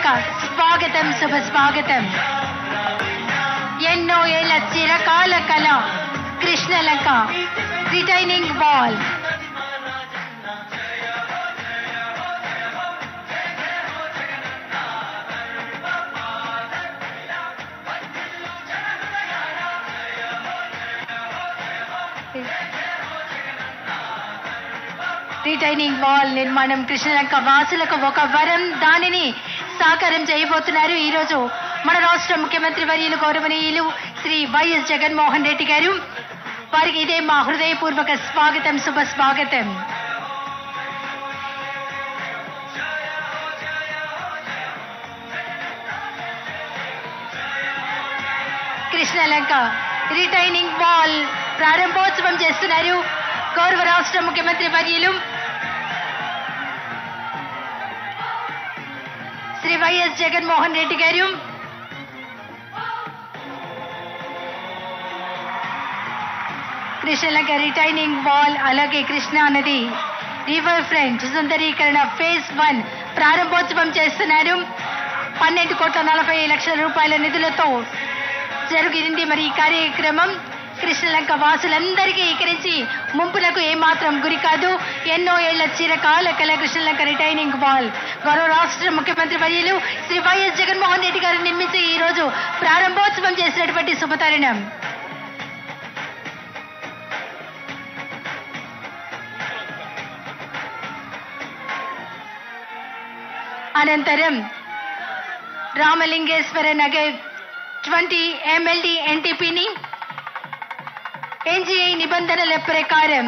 కృష్ణలంక స్వాగతం శుభ స్వాగతం ఎన్నో ఏళ్ల చిరకాల కళ Krishnalanka retaining wall retaining wall నిర్మాణం కృష్ణలంక వాసులకు ఒక వరం దానిని సాకారం చేయబోతున్నారు ఈరోజు మన రాష్ట్ర ముఖ్యమంత్రి వర్యులు గౌరవనీయులు శ్రీ వైఎస్ జగన్మోహన్ రెడ్డి గారు వారికి ఇదే మా హృదయపూర్వక స్వాగతం శుభ స్వాగతం కృష్ణలంక రిటైనింగ్ వాల్ ప్రారంభోత్సవం చేస్తున్నారు గౌరవ రాష్ట్ర ముఖ్యమంత్రి వర్యులు శ్రీ వైఎస్ జగన్మోహన్ రెడ్డి గారు కృష్ణలంక రిటైనింగ్ వాల్ అలాగే కృష్ణా నది రివర్ ఫ్రంట్ సుందరీకరణ ఫేజ్ వన్ ప్రారంభోత్సవం చేస్తున్నారు పన్నెండు కోట్ల నలభై లక్షల రూపాయల నిధులతో జరిగింది మరి ఈ కార్యక్రమం కృష్ణలంక వాసులందరికీ ఈకరించి ముంపులకు ఏమాత్రం గురి కాదు ఎన్నో ఏళ్ల చిరకాల కళ కృష్ణలంక రిటైనింగ్ వాల్ గౌరవ రాష్ట్ర ముఖ్యమంత్రి వర్యులు శ్రీ వైఎస్ జగన్మోహన్ రెడ్డి గారు నిర్మించి ఈ రోజు ప్రారంభోత్సవం చేసినటువంటి శుభతరుణం అనంతరం రామలింగేశ్వర నగర్ ట్వంటీ ఎంఎల్డి ఎన్టీపీని ఎన్జిఐ నిబంధనల ప్రకారం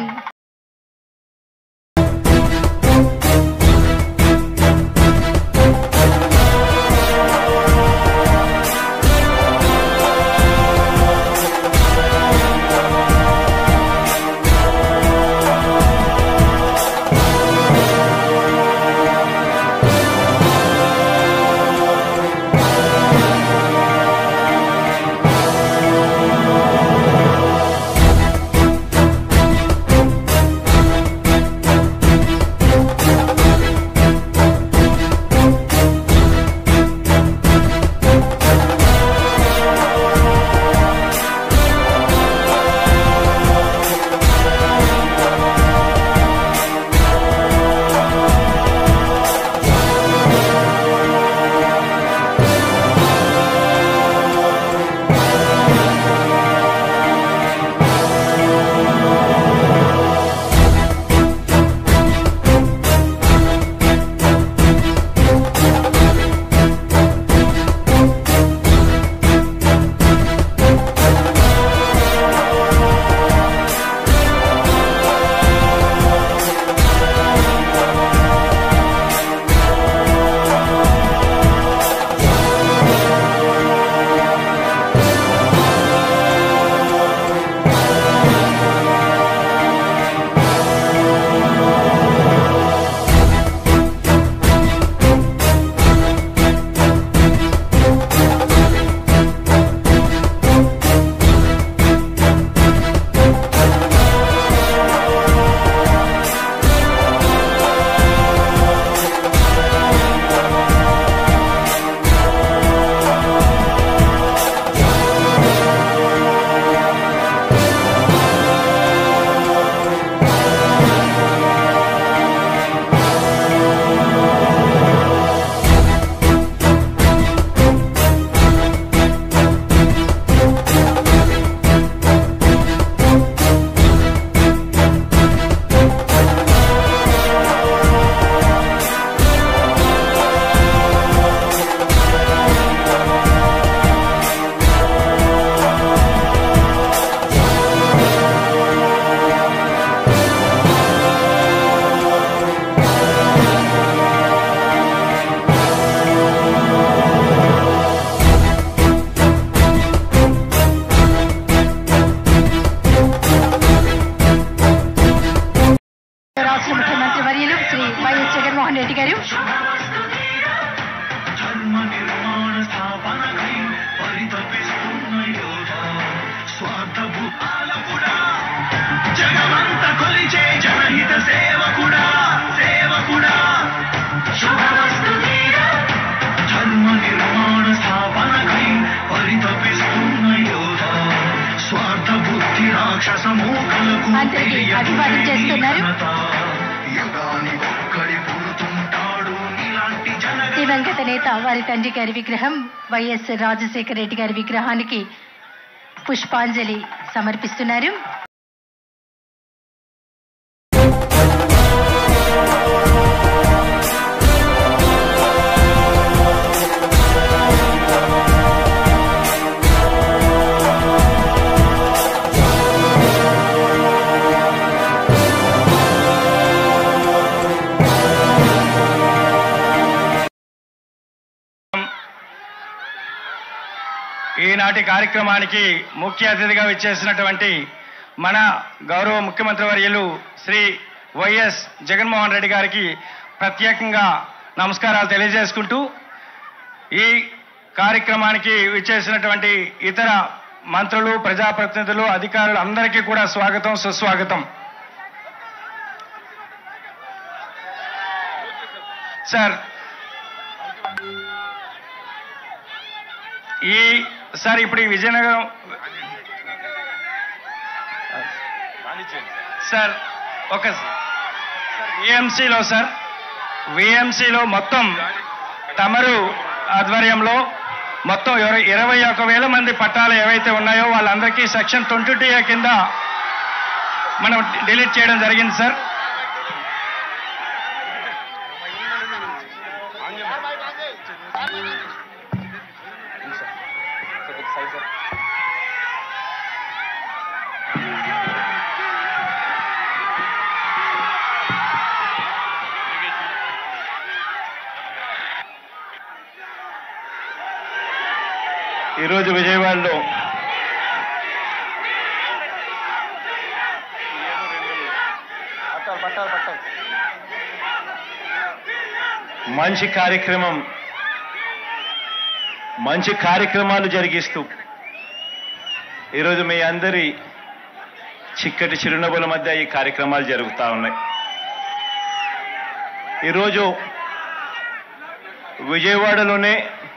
అందరికీ అభివాదం చేస్తున్నారు దివంగత నేత వారి తండ్రి గారి విగ్రహం వైఎస్ రాజశేఖర రెడ్డి గారి విగ్రహానికి పుష్పాంజలి సమర్పిస్తున్నారు ఈనాటి కార్యక్రమానికి ముఖ్య అతిథిగా విచ్చేసినటువంటి మన గౌరవ ముఖ్యమంత్రి వర్యులు శ్రీ వైఎస్ జగన్మోహన్ రెడ్డి గారికి ప్రత్యేకంగా నమస్కారాలు తెలియజేసుకుంటూ ఈ కార్యక్రమానికి విచ్చేసినటువంటి ఇతర మంత్రులు ప్రజాప్రతినిధులు అధికారులు అందరికీ కూడా స్వాగతం సుస్వాగతం సార్ ఈ సార్ ఇప్పుడు ఈ విజయనగరం సార్ ఒక విఎంసీలో సార్ విఎంసీలో మొత్తం తమరు ఆధ్వర్యంలో మొత్తం ఇరవై- ఇరవై ఒక వేల మంది పట్టాలు ఏవైతే ఉన్నాయో వాళ్ళందరికీ సెక్షన్ ట్వంటీ టూ కింద మనం డిలీట్ చేయడం జరిగింది సార్ ఈరోజు విజయవాడలో మంచి కార్యక్రమం మంచి కార్యక్రమాలు జరిగిస్తూ ఈరోజు మీ అందరి చిక్కటి చిరునవ్వుల మధ్య ఈ కార్యక్రమాలు జరుగుతూ ఉన్నాయి ఈరోజు విజయవాడలోనే